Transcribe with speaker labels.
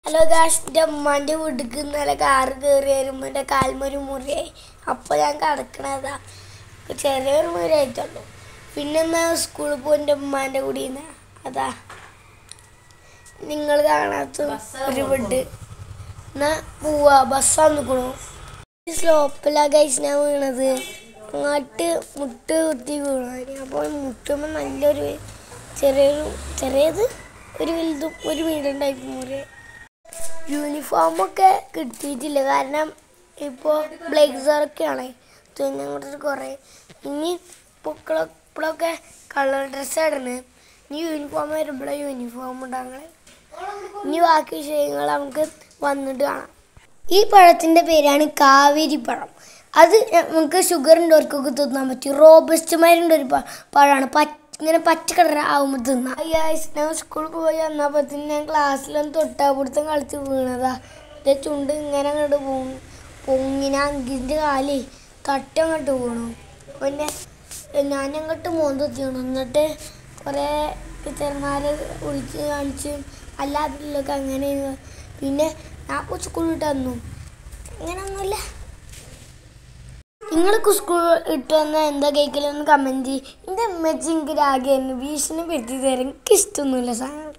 Speaker 1: hello gosh എൻ്റെ ഉമ്മാൻ്റെ വീട്ടിക്ക് ഇന്നലെ കാറ് കയറി വരുമ്പോൾ എൻ്റെ കാൽമൊരു മുറിയായി അപ്പോൾ ഞാൻ കിടക്കണതാ ചെറിയൊരു മുറിയായിട്ടുള്ളൂ പിന്നെ എന്നാ സ്കൂളിൽ പോയി എൻ്റെ ഉമ്മാൻ്റെ കൂടി അതാ നിങ്ങൾ കാണാത്ത ഒരു വീട് എന്നാ പോവാ ബസ്സാണ് നിൽക്കണു സ്ലോപ്പിലാ ഗൈസ് ഞാൻ വീണത് അങ്ങോട്ട് മുട്ട് കുത്തി വീണു അപ്പോൾ മുട്ടുമ്പോൾ നല്ലൊരു ചെറിയൊരു ചെറിയത് ഒരു വലുതും ഒരു വീടുണ്ടായി മുറി യൂണിഫോമൊക്കെ കിട്ടിയിട്ടില്ല കാരണം ഇപ്പോൾ ബ്ലേസറൊക്കെയാണ് തുന്നി അങ്ങോട്ട് കുറേ ഇനി പൊക്കള ഇപ്പോഴൊക്കെ കളർ ഡ്രസ്സ് ഇടണ് ഇനി യൂണിഫോം വരുമ്പോഴേ യൂണിഫോം ഉണ്ടാകണേ ഇനി ബാക്കി വിഷയങ്ങൾ നമുക്ക് വന്നിട്ട് കാണാം ഈ പഴത്തിൻ്റെ പേരാണ് കാവേരി പഴം അത് നമുക്ക് ഷുഗർ ഉള്ളവർക്കൊക്കെ തിന്നാൻ പറ്റും റോബസ്റ്റ്മാരുണ്ട് ഒരു പ- പഴമാണ് പച്ച ഇങ്ങനെ പച്ച കളർ ആവുമ്പോൾ തിന്നാം ഐസ് ഞാൻ സ്കൂളിൽ പോയി വന്നപ്പോൾ ഞാൻ ക്ലാസ്സിലൊന്ന് തൊട്ടാപിടുത്തം കളിച്ച് വീണതാ എൻ്റെ ചുണ്ട് ഇങ്ങനെ അങ്ങോട്ട് പൊങ്ങി പൊങ്ങിന അങ്കിൻ്റെ കാലേ തട്ടി അങ്ങോട്ട് വീണു പിന്നെ ഞാൻ അങ്ങോട്ട് മോന്തി വീണു എന്നിട്ട് കുറേ ടീച്ചർമാരെ വിളിച്ച് കാണിച്ച് അല്ലാതില്ലൊക്കെ അങ്ങനെ പിന്നെ ഞാൻ സ്കൂളിൽ ഇട്ട് വന്നു അങ്ങനെയൊന്നുമില്ല നിങ്ങൾക്ക് സ്കൂൾ ഇട്ട് വന്ന എന്താ കേൾക്കലെന്ന് കമൻറ്റ് ചെയ്യും എൻ്റെ അമ്മച്ചി എനിക്ക് രാഗമായിരുന്നു ഭീഷണി പെടുത്തി തരാൻ എനിക്ക് ഇഷ്ടമൊന്നുമില്ല സാധനം